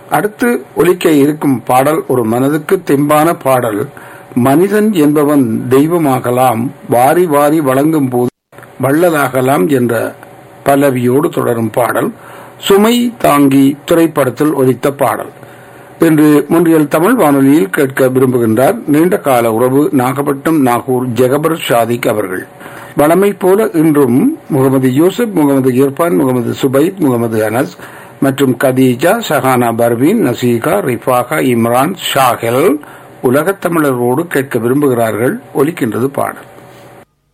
அடுத்து ஒலிக்க இருக்கும் பாடல் ஒரு மனதுக்கு தெம்பான பாடல் மனிதன் என்பவன் தெய்வமாகலாம் வாரி வாரி வழங்கும் போது வள்ளலாகலாம் என்ற பல்லவியோடு தொடரும் பாடல் சுமை தாங்கி திரைப்படத்தில் ஒலித்த பாடல் இன்று முன்றியல் தமிழ் வானொலியில் கேட்க விரும்புகின்றார் நீண்ட கால உறவு நாகப்பட்டினம் நாகூர் ஜெகபர் ஷாதிக் அவர்கள் வளமை போல இன்றும் முகமது யூசுப் முகமது இர்பான் முகமது சுபைத் முகமது அனஸ் மற்றும் கதீஜா ஷஹானா பர்வீன் நசீகா ரிஃபாகா இம்ரான் ஷாஹெல் உலகத் தமிழரோடு கேட்க விரும்புகிறார்கள் ஒலிக்கின்றது பாடல்